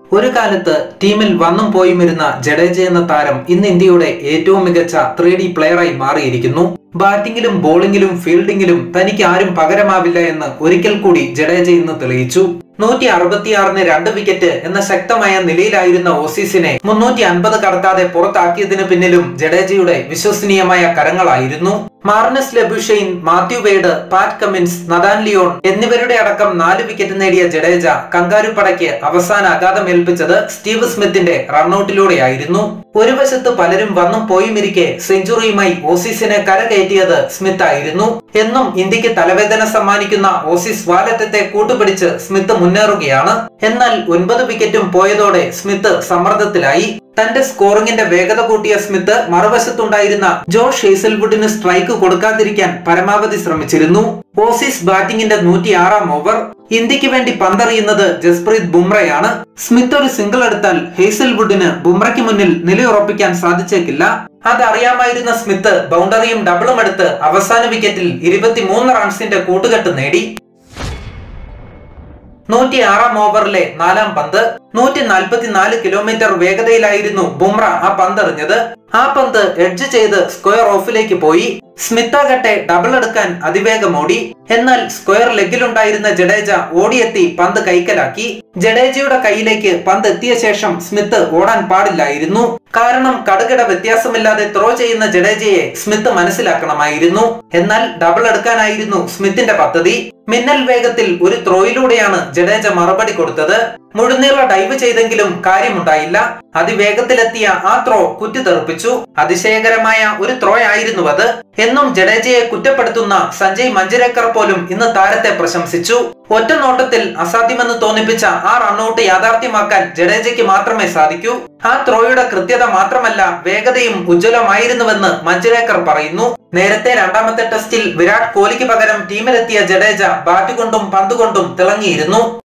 ഒരു കാലത്ത് ടീമിൽ വന്നും പോയും ഇരുന്ന ജഡേജ എന്ന താരം ഇന്ന് ഇന്ത്യയുടെ ഏറ്റവും മികച്ച ത്രീ ഡി പ്ലെയറായി മാറിയിരിക്കുന്നു ബാറ്റിംഗിലും ബോളിംഗിലും ഫീൽഡിംഗിലും തനിക്ക് ആരും പകരമാവില്ല എന്ന് ഒരിക്കൽ കൂടി ജഡേജ ഇന്ന് തെളിയിച്ചു നൂറ്റി അറുപത്തിയാറിന് രണ്ട് വിക്കറ്റ് എന്ന ശക്തമായ നിലയിലായിരുന്ന ഓസീസിനെ മുന്നൂറ്റി അൻപത് കടത്താതെ പുറത്താക്കിയതിനു പിന്നിലും ജഡേജയുടെ വിശ്വസനീയമായ കരങ്ങളായിരുന്നു Marnus Labuschagne Matthew Wade Pat Cummins Nathan Lyon എന്നിവരുടെ അടക്കം നാല് വിക്കറ്റ് നേടിയ ജഡേജ കങ്കാരുപ്പടയ്ക്ക് അവസാന ആഘാതം ഏൽപ്പിച്ചത് സ്റ്റീവ് സ്മിത്തിന്റെ റണ്ണൌട്ടിലൂടെയായിരുന്നു ഒരു വശത്ത് പലരും വന്നും പോയുമിരിക്കെ സെഞ്ചുറിയുമായി ഓസീസിനെ കരകയറ്റിയത് സ്മിത്ത് ആയിരുന്നു എന്നും ഇന്ത്യക്ക് തലവേദന സമ്മാനിക്കുന്ന ഓസീസ് വാലറ്റത്തെ കൂട്ടുപിടിച്ച് സ്മിത്ത് മുന്നേറുകയാണ് എന്നാൽ ഒൻപത് വിക്കറ്റും പോയതോടെ സ്മിത്ത് സമ്മർദ്ദത്തിലായി തന്റെ സ്കോറിംഗിന്റെ വേഗത കൂട്ടിയ സ്മിത്ത് മറുവശത്തുണ്ടായിരുന്ന ജോഷ് ഹേസൽവുഡിന് സ്ട്രൈക്ക് കൊടുക്കാതിരിക്കാൻ പരമാവധി ശ്രമിച്ചിരുന്നു ഓസീസ് ബാറ്റിംഗിന്റെ നൂറ്റി ആറാം ഓവർ ഇന്ത്യക്ക് വേണ്ടി പന്തെറിയുന്നത് ജസ്പ്രീത് ബുംറയാണ് സ്മിത്ത് ഒരു സിംഗിൾ എടുത്താൽ ഹേസൽവുഡിന് ബുംറയ്ക്ക് മുന്നിൽ നിലയുറപ്പിക്കാൻ സാധിച്ചേക്കില്ല അതറിയാമായിരുന്ന സ്മിത്ത് ബൗണ്ടറിയും ഡബിളും എടുത്ത് അവസാന വിക്കറ്റിൽ ഇരുപത്തിമൂന്ന് റൺസിന്റെ കൂട്ടുകെട്ട് നേടി നൂറ്റി ആറാം ഓവറിലെ നാലാം പന്ത് നൂറ്റി നാൽപ്പത്തിനാല് കിലോമീറ്റർ വേഗതയിലായിരുന്നു ബുംറ ആ പന്തെറിഞ്ഞത് ആ പന്ത് എഡ്ജ് ചെയ്ത് സ്ക്വയർ ഓഫിലേക്ക് പോയി സ്മിത്താകട്ടെ ഡബിൾ എടുക്കാൻ അതിവേഗം ഓടി എന്നാൽ സ്ക്വയർ ലെഗിലുണ്ടായിരുന്ന ജഡേജ ഓടിയെത്തി പന്ത് കൈക്കലാക്കി ജഡേജയുടെ കയ്യിലേക്ക് പന്ത് എത്തിയ ശേഷം സ്മിത്ത് ഓടാൻ പാടില്ലായിരുന്നു കാരണം കടുകിട വ്യത്യാസമില്ലാതെ ത്രോ ചെയ്യുന്ന ജഡേജയെ സ്മിത്ത് മനസ്സിലാക്കണമായിരുന്നു എന്നാൽ ഡബിൾ എടുക്കാനായിരുന്നു സ്മിത്തിന്റെ പദ്ധതി മിന്നൽ വേഗത്തിൽ ഒരു ത്രോയിലൂടെയാണ് ജഡേജ മറുപടി കൊടുത്തത് മുഴുനീള ഡൈവ് ചെയ്തെങ്കിലും കാര്യമുണ്ടായില്ല അതിവേഗത്തിലെത്തിയ ആ ത്രോ കുറ്റിത്തെറിപ്പിച്ചു അതിശയകരമായ ഒരു ത്രോ ആയിരുന്നു അത് എന്നും ജഡേജയെ കുറ്റപ്പെടുത്തുന്ന സഞ്ജയ് മഞ്ജരേക്കർ പോലും ഇന്ന് താരത്തെ പ്രശംസിച്ചു ഒറ്റ നോട്ടത്തിൽ അസാധ്യമെന്ന് തോന്നിപ്പിച്ച ആ റണ്ണൌട്ട് യാഥാർത്ഥ്യമാക്കാൻ ജഡേജയ്ക്ക് മാത്രമേ സാധിക്കൂ ആ ത്രോയുടെ കൃത്യത മാത്രമല്ല വേഗതയും ഉജ്ജ്വലമായിരുന്നുവെന്ന് മഞ്ജരേക്കർ പറയുന്നു നേരത്തെ രണ്ടാമത്തെ ടെസ്റ്റിൽ വിരാട് കോഹ്ലിക്ക് പകരം ടീമിലെത്തിയ ജഡേജ ബാറ്റ് കൊണ്ടും പന്തുകൊണ്ടും തിളങ്ങിയിരുന്നു